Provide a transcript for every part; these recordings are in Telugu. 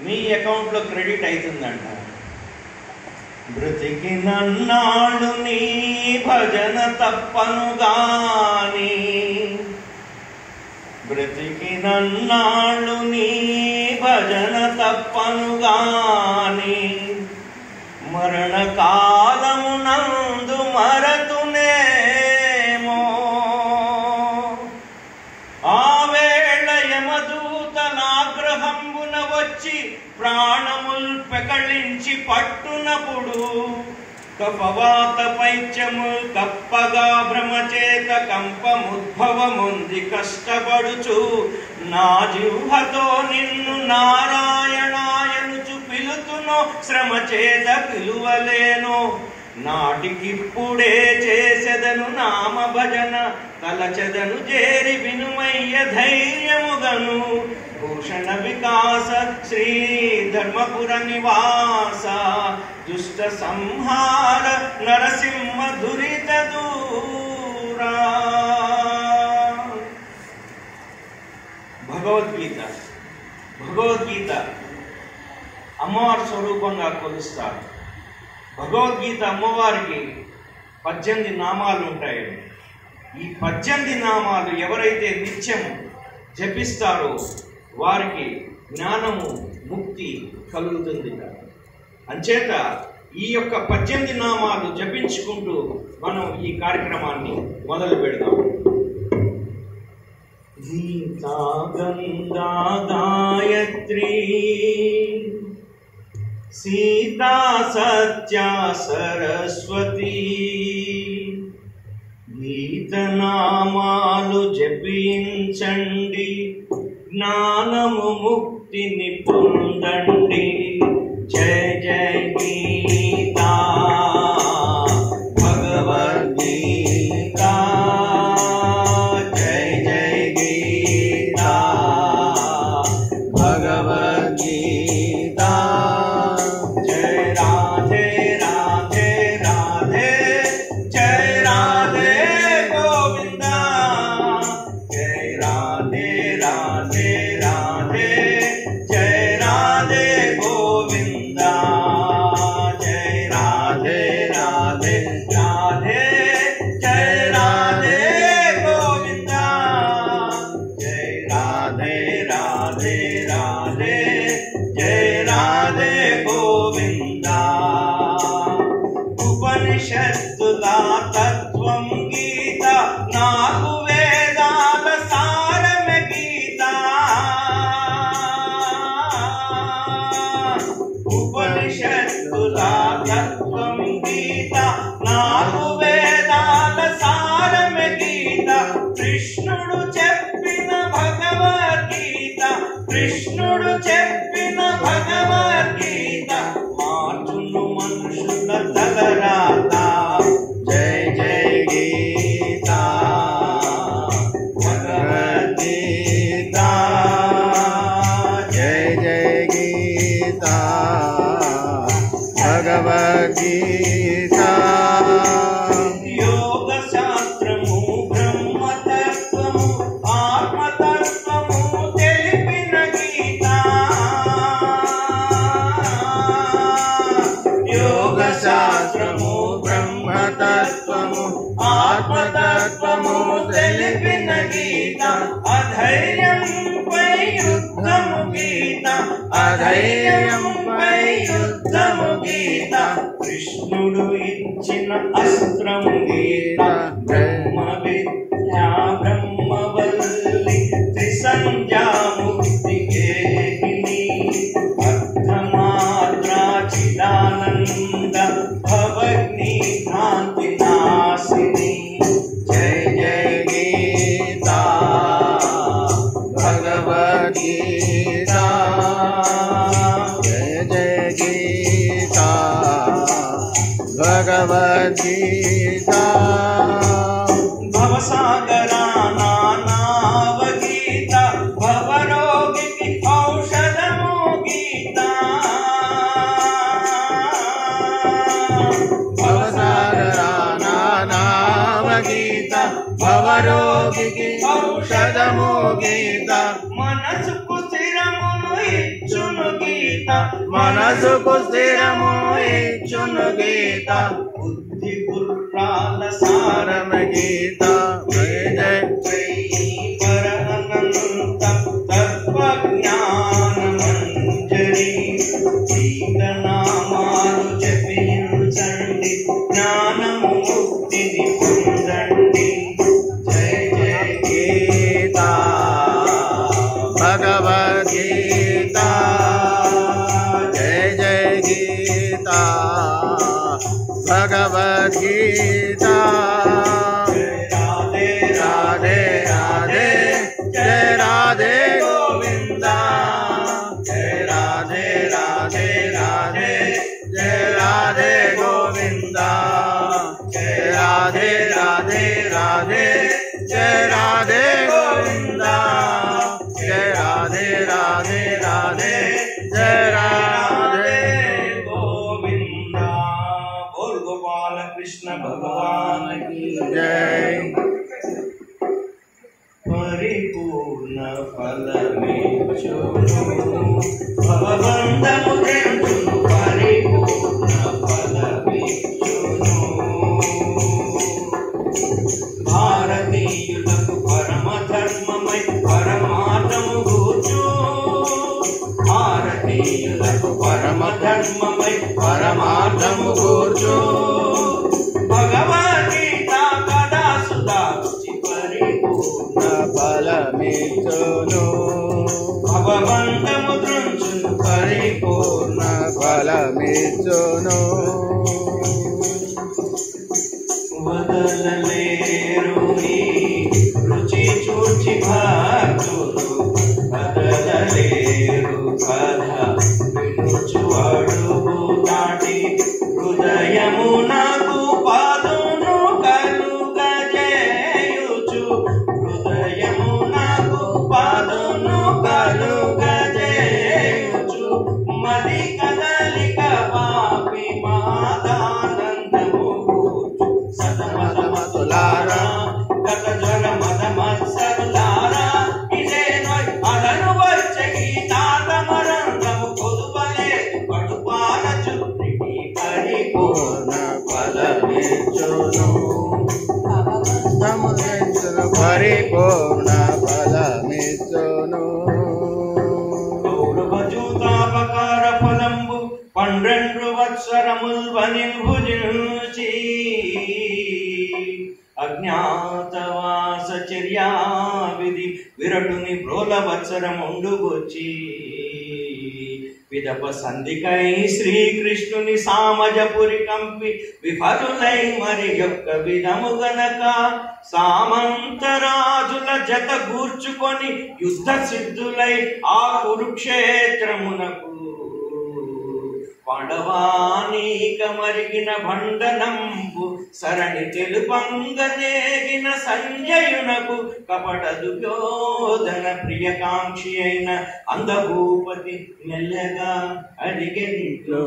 మీ అకౌంట్లో క్రెడిట్ అవుతుందంట బ్రతికినన్నాళ్ళు నీ భజన తప్పను గాని బ్రతికినన్నాళ్ళు నీ భజన తప్పను గాని మరణ కాలమునందు మరతునేమో ఆ వేళ యమదూతనాగ్రహంబున వచ్చి ప్రాణముల్ పెకళించి పట్టునప్పుడు కపవాత పైత్యము కప్పగా భ్రమచేత కంపముద్భవముంది కష్టపడుచు నా జిహ్వతో నిన్ను నారాయణాయనుచు పిలుతునో శ్రమ చేత పిలువలేను నాటికిప్పుడే చేసెదను నామ భజన తలచెదను చేరి వినుమయ్య ధైర్యముగను భూషణ వికాస శ్రీ ధర్మపుర నివాస దుష్ట సంహార నరసింహ దురిత దూరా భగవద్గీత భగవద్గీత అమ్మవారి స్వరూపంగా కొలుస్తారు భగవద్గీత అమ్మవారికి పద్దెనిమిది నామాలు ఉంటాయి ఈ పద్దెనిమిది నామాలు ఎవరైతే నిత్యం జపిస్తారో వారికి జ్ఞానము ముక్తి కలుగుతుంది అంచేత ఈ యొక్క పద్దెనిమిది నామాలు జపించుకుంటూ మనం ఈ కార్యక్రమాన్ని మొదలు పెడదాం గీతా గంగా గాయత్రి సీతా సత్యా సరస్వతి గీతనామాలు జపించండి జ్ఞానము ముక్తిని పొందండి జయ జయ గీతా భగవద్గీతా జయ జయ గీతా భగవద్గీతా జయ రాధే రాధే రాధే జయ రాధే గోవింద జయ రాధే రాధే రాధే జయ రాధే గోవింద జయ రాధే రాధే రాధే జయ రాధే గోవింద జయ రాధే రాధే రాధే జయ రాధే గోవింద ఉపనిషత్తుల తత్వం గీత నాకు వేదాల సారమే గీత ఉపనిషత్తుల తత్వం గీత నాకు వేదాల సారమే గీత కృష్ణుడు చెప్పిన భగవద్గీత కృష్ణుడు చెప్పిన భగవద్గీత మార్చును మనుషుల తలరాత జయ జయ గీతా భగవద్గీత జయ జయ గీతా భగవద్గీతా యోగ శాస్త్రము బ్రహ్మతత్వము ఆత్మతత్వము తెలిపిన గీత యోగ శాస్త్రము బ్రహ్మతత్వము ఆత్మతత్వము తెలిపిన గీత అధైర్యంపై యుద్ధము గీత అధైర్యంపై యుద్ధము గీత కృష్ణుడు ఇచ్చిన అస్త్రము గీత బ్రహ్మ విద్యా బ్రహ్మవల్లి త్రిసంధ్యాముక్తి గేహిని అర్థమాత్రాచిదానంద భవగ్ని కాంతి నాశిని జయ జయ గీతా భగవద్గీతా జయ జయ గీతా భగవద్గీతా భవసాగరా నానావగీత భవరోగికి ఔషధము గీత భవసాగరానావగీత భవరోగికి ఔషధము గీత మనసుకు స్థిరమును ఇచ్చును గీత మనసుకు స్థిరము ఇచ్చును గీత బుద్ధి గుర్రాల సారమ సారమ గీత జయ జయ పరనంత తత్వజ్ఞానమంజరి జీవనామాలు జపించండి జ్ఞానము ముక్తిని పొందండి జయ జయ గీత భగవద్గీత జయ జయ గీత భగవద్గీత రాధే రాధే రాధే జయ రాధే గోవింద జయ రాధే రాధే రాధే జయ రాధే గోవింద జయ రాధే రాధే రాధే జయ రాధే గోవింద జయ రాధే రాధే రాధే జయ రాధే గోవింద బోల్ గోపాల కృష్ణ భగవాన్ की जय పరిపూర్ణ ఫలమిచ్చును భవబంధము తెంచును పరిపూర్ణ ఫలమిచ్చును భారతీయులకు పరమ ధర్మమై పరమార్థము కూర్చు భారతీయులకు పరమ ధర్మమై పరమార్థము కూర్చు భగవద్గీత కదా సుధా రుచి పరిపూర్ణ ఫలమిచ్చును భగవంతము దృంచును పరిపూర్ణ ఫలమిచ్చును వదలలేరు ఈ రుచి చూచి భక్తులు వదలలేరు కథ వినుచు అడుగు దాటి హృదయము నాకు పాదును కలుగజేయుచు హృదయము నాకు పాదును కలుగజేయుచు మది కదలిక పాపి మాదానందము సతమతమతులారా గత జ్వర మద మత్సరులారా ఇదే నోయ్ అదను వచ్చే గీతాతమరంగము కొదువలే కడుపాల చుట్టికి పరిపూర్ణ ఫలమిచ్చును సముద్రించును పరిపూర్ణ ఫలమిచ్చును గౌరవజూతాపకార ఫలంబు పన్నెండు వత్సరముల్ వనిర్భుజించి అజ్ఞాతవాస చర్యా విధి విరటుని ప్రోల వత్సరముండుగొచ్చి విదప సంధికై శ్రీకృష్ణుని సామజపురి కంపి విఫలులై మరి యొక్క విధము గనక సామంతరాజుల జత గూర్చుకొని యుద్ధ సిద్ధులై ఆ కురుక్షేత్రమునకు పాండవానీక మరిగిన భండనంబు సరణి తెలుపంగనేగిన సంజయునకు కపట దుర్యోధన ప్రియకాంక్షి అయిన అందభూపతి మెల్లగా అడిగెంట్లో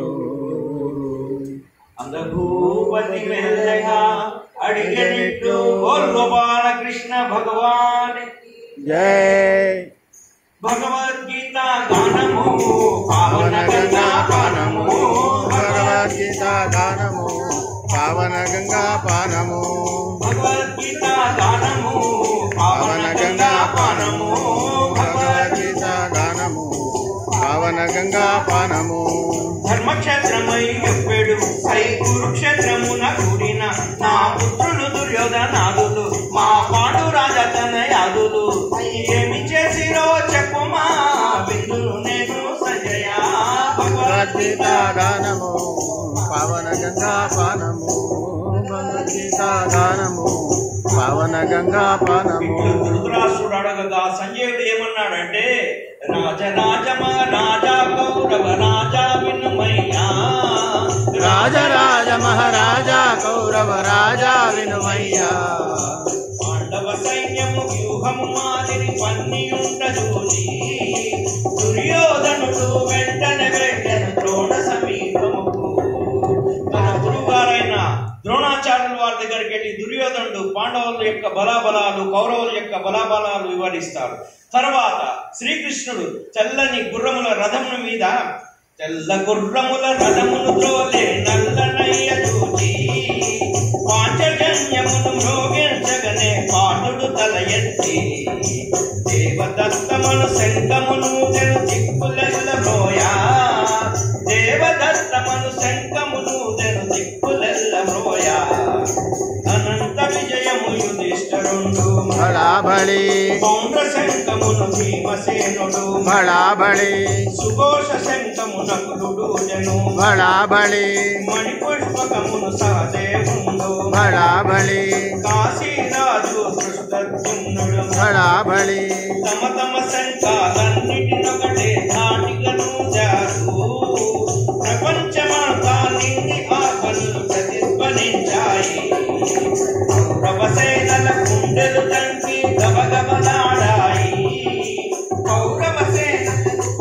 అందభూపతి మెల్లగా అడిగెనిట్లు ఓ గోపాలకృష్ణ భగవాన్ జై భగవద్గీత గానము పావన గంగా పానము భగవద్గీత గానము పావన గంగా పానము భగవద్గీత గానము పావన గంగా పానము భగవద్గీత గానము పావన గంగా పానము ధర్మక్షేత్రమై ఎప్పెడు సై కురుక్షేత్రమున కూడిన నా పుత్రులు దుర్యోధనాదులు మా పాండురాజ తనయాదులు ఏమి చేసిరో చెప్పుమా విందును నేను సంజయ భగవద్గీత గానము పావన గంగా పానము భగవద్గీత గానము పావన గంగా పానము ఇట్లు ధృతరాష్ట్రుడు అడగగా సంజయుడు ఏమన్నాడంటే రాజరాజమ రాజా కౌరవ రాజా వినుమయ్యా రాజరాజ మహారాజా కౌరవ రాజా వినుమయ్యా పాండవ సైన్యము వ్యూహము మాదిరి పన్నియుంట చూసి దుర్యోధనుడు వెంటనే వెళ్ళను ద్రోణ సమీపముకు తన గురుగారైన ద్రోణాచార్యుల వారి దగ్గరికి వెళ్ళి దుర్యోధనుడు పాండవుల యొక్క బలాబలాలు కౌరవుల యొక్క బలాబలాలు వివరిస్తాడు తర్వాత శ్రీకృష్ణుడు తెల్లని గుర్రముల రథముల మీద తెల్ల గుర్రముల రథమును ద్రోలే నల్లనయ్య చూచి పాంచజన్యమును మ్రోగించగనే పాటుడు తల ఎత్తి దేవదత్తమను శంఖమును తెను దిక్కులెల్ల మ్రోయా దేవదత్తమను శంఖమును తెను దిక్కులెల్ల మ్రోయా అనంత విజయము యుధిష్ఠరుండు బళాబళి పౌండ్ర శంఖమును భీమసేనుడు బళాబళి సుఘోష శంఖమునకుడు జను బళాబళి మణిపుష్పకమును సహదేవుండు బళాబళి కాశీరాజు దృష్టద్యుమ్నుడు బళాబళి తమ తమ శంఖాలన్నిటినొకటే ధాటిగను జారు ప్రపంచమంతా నిండి ఆపలు ప్రతిధ్వనించాయి కౌరవసేనల గుండెలు తంటి గబగబలాడాయి కౌరవసేన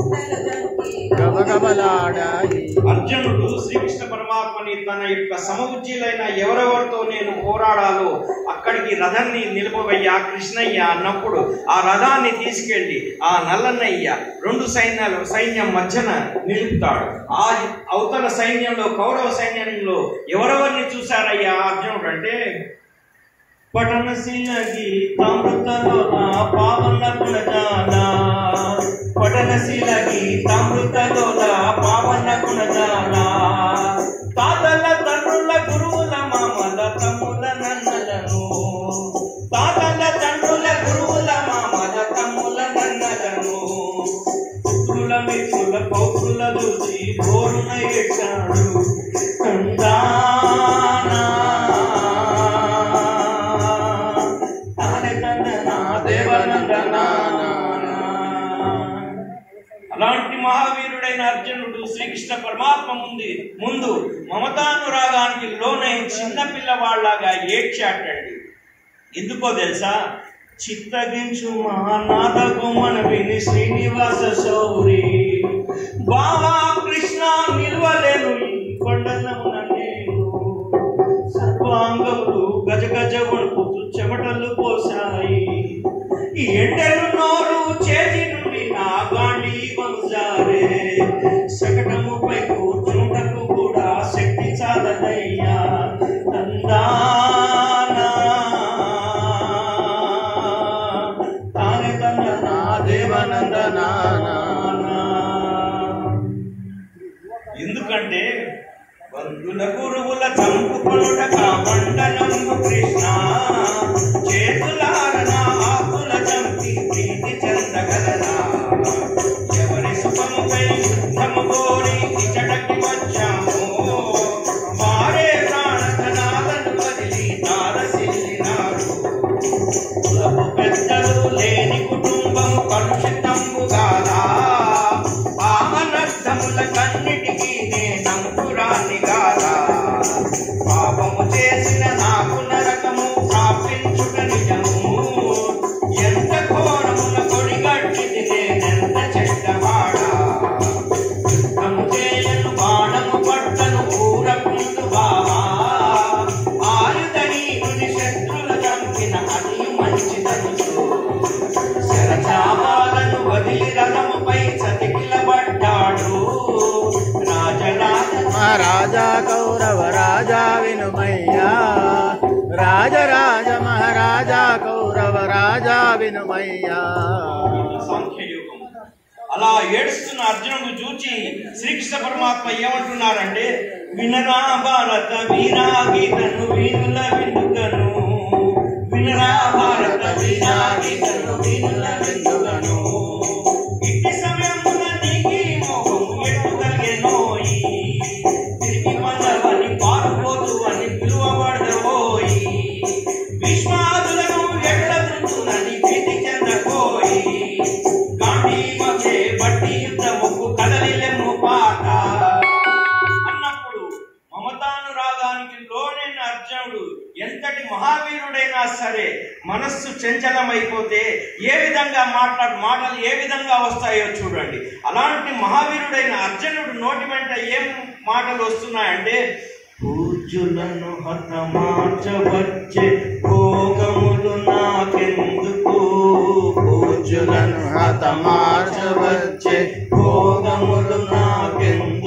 గబగబలాడాయి అర్జునుడు శ్రీకృష్ణ పరమాత్మని తన యొక్క సమవుజ్జీలైన ఎవరెవరితో నేను పోరాడాలో అక్కడికి రథాన్ని నిలుపవయ్యా కృష్ణయ్య అన్నప్పుడు ఆ రథాన్ని తీసుకెళ్లి ఆ నల్లన్నయ్య రెండు సైన్యాలు సైన్యం మధ్యన నిలుపుతాడు ఆ అవతల సైన్యంలో కౌరవ సైన్యంలో ఎవరెవరిని చూశారయ్యా అర్జునుడు అంటే పఠనశీలగి తామృతలోన పావన గుణజాన పఠనశీలగి తామృతలోన పావన గుణజాన తాతల తండ్రుల గురువుల మామల తమ్ముల నన్నలను తాతల తండ్రుల గురువుల మామల తమ్ముల నన్నలను పుత్రుల మిత్రుల పౌత్రుల చూసి బోరున ఎట్టాడు అలాంటి మహావీరుడైన అర్జునుడు శ్రీకృష్ణ పరమాత్మ ముందు ముందు మమతానురాగానికి లోనై చిన్న పిల్లవాళ్లాగా ఏడ్చాటండి ఎందుకో తెలుసా చిత్తగించు మహానాథకు మన విని శ్రీనివాస శౌరి బావా కృష్ణ నిల్వలేను ఈ కొండలమున నేను సర్వాంగములు గజ గజ వణుకుతూ చెమటలు పోసాయి ఈ ఎండలు నోరు చేతి నుండి నా గాండి వంశారే శకటముపై కూర్చుంటకు కూడా శక్తి చాలదయ్యా తందానా తానే తందనా దేవనందనానా ఎందుకంటే బంధుల గురువుల చంపుకొనుట కామండనంబు కృష్ణ చేతులారన ఆకుల చంపి ప్రీతి చెందగలనా ఎవరి సుఖముపై యుద్ధము కోరి ఇచ్చటకి వచ్చాము వారే ప్రాణధనాలను వదిలి తారసిల్లినారు కులపు పెద్దలు లేని కుటుంబం కలుషితంబు కాదా ఆమనర్థముల కన్నిటికీ నేనంకురాన్ని కాదా పాపము చేసిన నాకు నరకము ప్రాపించుట నిజము ఎంత ఘోరమున కొడిగట్టిది నేనెంత చెడ్డవాడా యుద్ధము చేయను బాణము పట్టను ఊరకుందు బావా ఆయుధనీయుని శత్రుల చంపిన అది మంచిదనుసు శరచాపాలను వదిలి రథముపై చతికిలబడ్డాడు రాజరాజ మహారాజా కౌరవ రాజా వినుమయ్యా రాజరాజ మహారాజా కౌరవ రాజా వినుమయ్యా సాంఖ్యయుగం అలా ఏడుస్తున్న అర్జునుడు చూచి శ్రీకృష్ణ పరమాత్మ ఏమంటున్నారంటే వినరా భారత వీరా గీతను వీనుల వినుకను వినరా భారత వీరా గీతను వీనుల వినుకను ఇట్టి సమయమున నీకి మోహము ఎట్టు కలిగెనోయి తిరిగి పొందవని పారిపోదు అని పిలువబడదోయి విశ్వాదులను ఎట్లదుంటునని భీతి చెందకోయి గాంధీమచే బట్టి యుద్ధముకు కదలిలెమ్ము పాట అన్నప్పుడు మమతానురాగానికి లోనైన అర్జునుడు ఎంతటి మహావీరుడైనా సరే మనస్సు చంచలమైపోతే ఏ విధంగా మాట్లాడు మాటలు ఏ విధంగా వస్తాయో చూడండి అలాంటి మహావీరుడైన అర్జునుడు నోటి వెంట ఏం మాటలు వస్తున్నాయంటే పూజ్యులను హతమార్చవచ్చే భోగములు నాకెందుకు పూజ్యులను హతమార్చవచ్చే భోగములు నాకెందుకు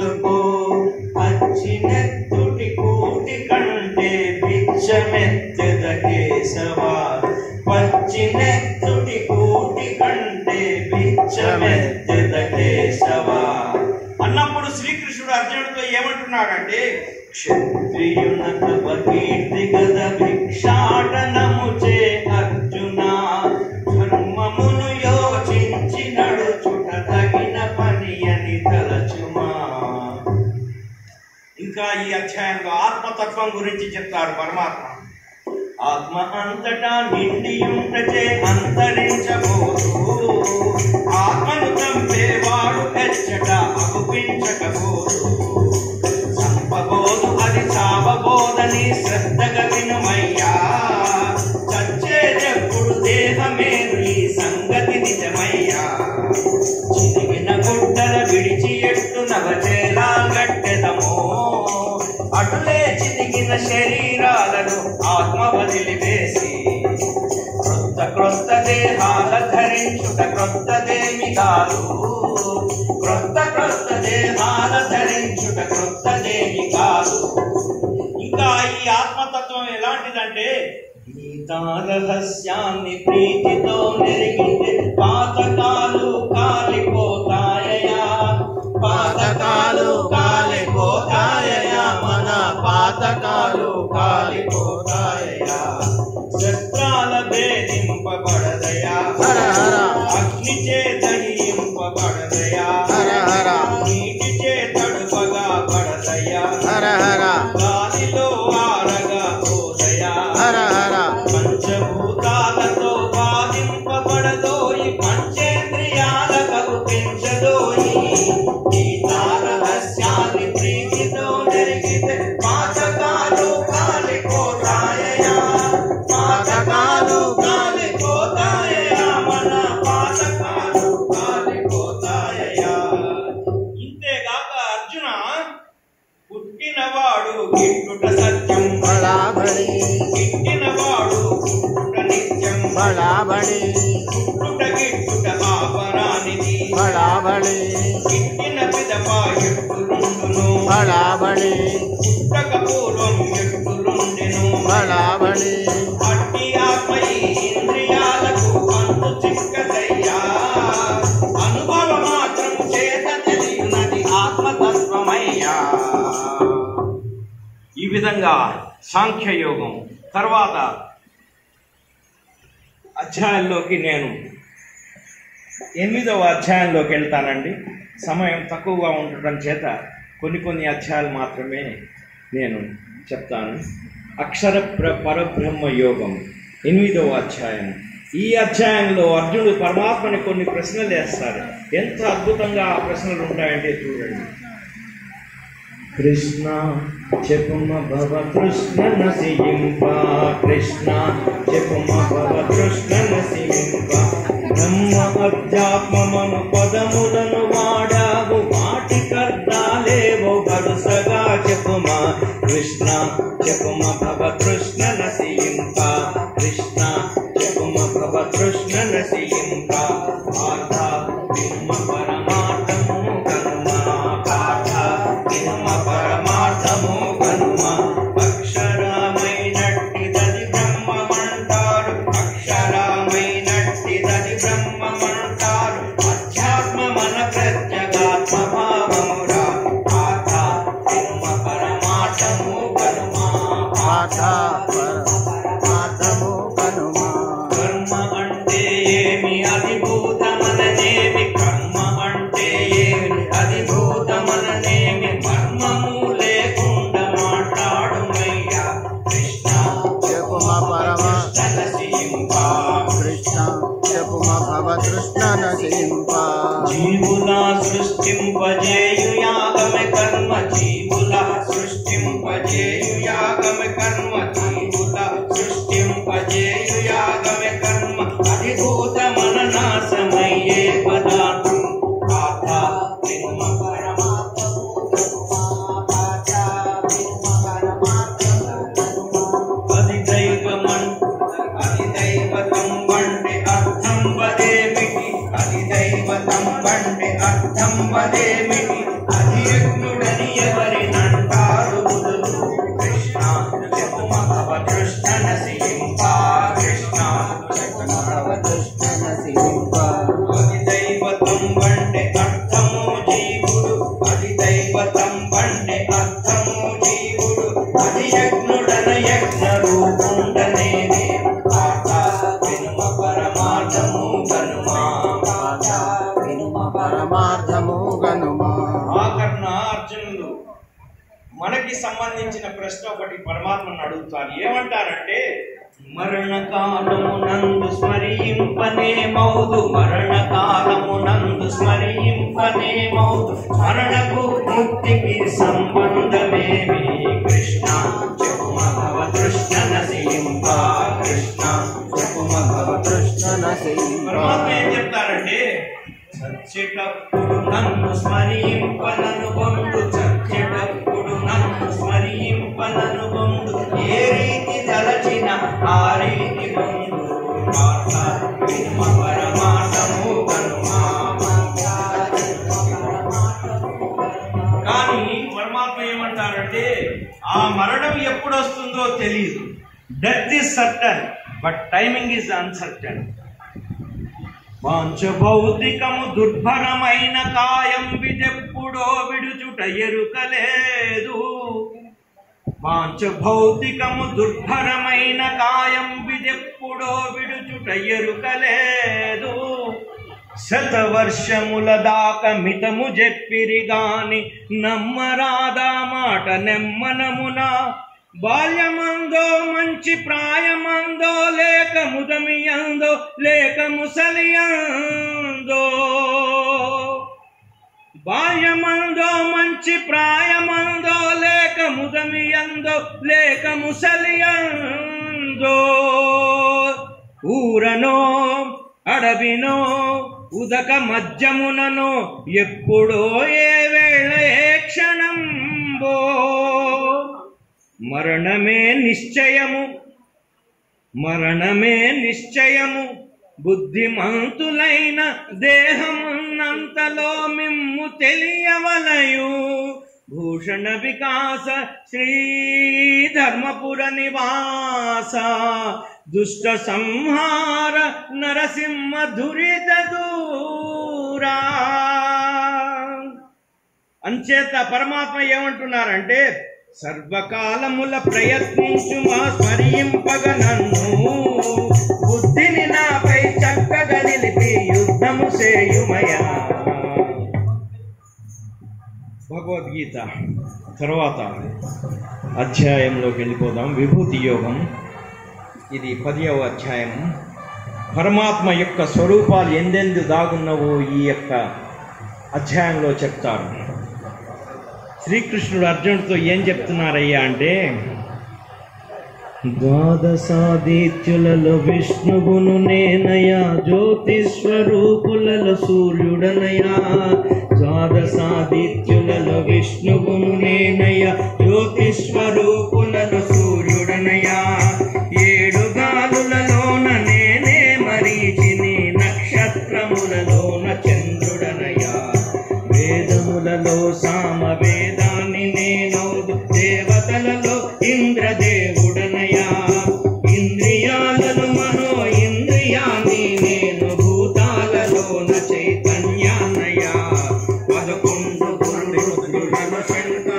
అన్నప్పుడు శ్రీకృష్ణుడు అర్జునుడితో ఏమంటున్నాడంటే క్షత్రియునకు కీర్తి గద భిక్షాటనము చే అర్జున ధర్మమును యోచించి నడుచుట తగిన పని అని తలచుమా ఇంకా ఈ అధ్యాయంలో ఆత్మతత్వం గురించి చెప్తారు పరమాత్మ ఆత్మ అంతటా నిండి ఉంటచే అంతరించబోదు ఆత్మను చంపేవాడు ఎచ్చట అగుపించకపోదు చంపబోదు అది చావబోదని శ్రద్ధగా వినుమయ్యా చచ్చేదెప్పుడు దేహమేరు ఈ సంగతి నిజమయ్యా చిరిగిన గుడ్డల విడిచి ఎట్టు నవచేలా గట్టెదమో అటులే చిరిగిన శరీరాలను ఆత్మ వదిలివేసి క్రొత్త క్రొత్త దేహాల ధరించుట క్రొత్తదేమి కాదు క్రొత్త క్రొత్త దేహాల ధరించుట క్రొత్తదేమి కాదు ఇంకా ఈ ఆత్మతత్వం ఎలాంటిదంటే గీతా రహస్యాన్ని ప్రీతితో నెరిగితే పాతకాలు కాలిపోతాయయా పాతకాలు కాలిపోతాయయా మన పాతకాలు కాలిపోతాయయా శస్త్రాల భేదింపబడదయా హర హర అగ్ని చే దహింపబడదయా హర హర నీటి చే తడుపగా పడదయా హర హర గాలిలో ఆరగా పోదయా హర హర పంచభూతాలతో బాధింపబడదోయి పంచేంద్రియాలకు పెంచదోయి గీతా రహస్యాన్ని ప్రీతితో జరిగితే పాతకాలు కాలిపోతాయయా పాతకాలు కాలిపోతాయయా మన పాతకాలు కాలిపోతాయయా ఇంతేగాక అర్జున పుట్టినవాడు గిట్టుట సత్యం బళాబళి గిట్టినవాడు పుట్టుట నిత్యం బళాబళి పుట్టుట గిట్టుట ఆపరానిది బళాబళి గిట్టిన పిదప ఎట్టులుండును బళాబళి పుట్టక పూర్వం ఎట్టులుండెను బళాబళి అట్టి ఆత్మ ఈ ఇంద్రియాలకు అంతు చిక్కదయ్యా అనుభవ మాత్రం చేత తెలియనది ఆత్మతత్వమయ్యా ఈ విధంగా సాంఖ్యయోగం తర్వాత అధ్యాయంలోకి నేను ఎనిమిదవ అధ్యాయంలోకి వెళ్తానండి సమయం తక్కువగా ఉండటం చేత కొన్ని కొన్ని అధ్యాయాలు మాత్రమే నేను చెప్తాను అక్షర ప్ర పరబ్రహ్మ యోగం ఎనిమిదవ అధ్యాయం ఈ అధ్యాయంలో అర్జునుడు పరమాత్మని కొన్ని ప్రశ్నలు వేస్తారు ఎంత అద్భుతంగా ఆ ప్రశ్నలు ఉంటాయంటే చూడండి కృష్ణ చెప్పుమ భవ కృష్ణ నసింప కృష్ణ చెప్పుమ భవ కృష్ణ నసింప బ్రహ్మ అధ్యాత్మమను పదములను వాడావు వాటి కర్తాలేవో వరుసగా చెప్పుమా కృష్ణ చెప్పుమ భవ కృష్ణ నసింప కృష్ణ చెప్పుమ భవ కృష్ణ నసింప పాఠ బ్రహ్మ పరమార్థము కనుమా పాఠ బ్రహ్మ పరమార్థము కనుమా అక్షరమైనట్టిదది బ్రహ్మమంటారు అక్షరమైనట్టిదది బ్రహ్మమంటారు అధ్యాత్మమన ప్రత్యగాత్మ భావమురా పాఠ బ్రహ్మ పరమార్థము కనుమా పాఠ పరమార్థము కనుమా కర్మ అంటే ఏమి అధిభూతమననేమి కర్మ అంటే ఏమి అధిభూతమననేమి మర్మము లేకుండా మాట్లాడుమయ్యా కృష్ణ చెప్పుమ పరమ తలసింపా కృష్ణ చెప్పుమ భవ కృష్ణ నసింప జీవుల సృష్టింపజేయు యాగమే కర్మ జీవుల సృష్టింపజేయు యాగమే కర్మ జీవుల సృష్టింపజేయు యాగమే కర్మ అధిభూత మన నాశమయ్యే పదార్థం పాఠ బ్రహ్మ పరమాత్మము పాఠ బ్రహ్మ అది దైవమన్ అది దైవతం వంటి అర్థం వదేమిటి అది దైవతం వంటి అర్థం వదేమిటి అది యజ్ఞుడని మనకి సంబంధించిన ప్రశ్న ఒకటి పరమాత్మను అడుగుతారు ఏమంటారంటే మరణకాలమునందు స్మరింపనే మౌదు మరణకాలమునందు స్మరింపనే మౌదు మరణకు ముక్తికి సంబంధమేమి కృష్ణ చెప్పు మహవ కృష్ణ నసింప కృష్ణ చెప్పు మహవ కృష్ణ నసింప పరమాత్మ ఏం చెప్తారంటే చచ్చేటప్పుడు నన్ను స్మరింపనను పొందు చచ్చేటప్పుడు నన్ను స్మరింపనను పొందు ఏ రీతి తలచిన ఆ రీతి పొందు మాట వినుమ పరమాటము కనుమా కానీ పరమాత్మ ఏమంటారంటే ఆ మరణం ఎప్పుడు వస్తుందో తెలియదు death is certain but timing is uncertain వాంఛభౌతికము దుర్భరమైన కాయం విదెప్పుడో విడుచుట ఎరుకలేదు వాంఛభౌతికము దుర్భరమైన కాయం విదెప్పుడో విడుచుట ఎరుకలేదు శతవర్షముల దాకా మితము చెప్పిరి గాని నమ్మరాదా మాట నెమ్మనమున బాల్యమందో మంచి ప్రాయమందో లేక ముదమియందో లేక ముసలియందో బాల్యమందో మంచి ప్రాయమందో లేక ముదమియందో లేక ముసలియందో ఊరనో అడవినో ఉదక మధ్యముననో ఎప్పుడో ఏ వేళ ఏ క్షణంబో మరణమే నిశ్చయము మరణమే నిశ్చయము బుద్ధిమంతులైన దేహమున్నంతలో మిమ్ము తెలియవలయు భూషణ వికాస శ్రీ ధర్మపుర నివాస దుష్ట సంహార నరసింహ దురిత దూరా అంచేత పరమాత్మ ఏమంటున్నారంటే సర్వకాలముల ప్రయత్నించు మా స్మరింపగ నన్ను బుద్ధిని నాపై చక్కగా నిలిపి యుద్ధము చేయుమయా భగవద్గీత తర్వాత అధ్యాయంలోకి వెళ్ళిపోదాం విభూతి యోగం ఇది పదియవ అధ్యాయం పరమాత్మ యొక్క స్వరూపాలు ఎందెందు దాగున్నవో ఈ యొక్క అధ్యాయంలో చెప్తారు శ్రీకృష్ణుడు అర్జునుడితో ఏం చెప్తున్నారయ్యా అంటే ద్వాదశాదిత్యులలో విష్ణువును నేనయా జ్యోతి స్వరూపులలో సూర్యుడనయా ద్వాదశాదిత్యులలో విష్ణువును నేనయా జ్యోతి స్వరూపులలో సూర్యుడనయా ఏడు గాలులలోన నేనే మరీచిని నక్షత్రములలోన చంద్రుడనయా వేదములలో సామ వేదాన్ని నేనౌదు దేవతలలో ఇంద్రదేవుడనయా ఇంద్రియాలను మనో ఇంద్రియాన్ని నేను భూతాలలోన చైతన్యానయా పదకొండు గురుడులను శంకరుడనయా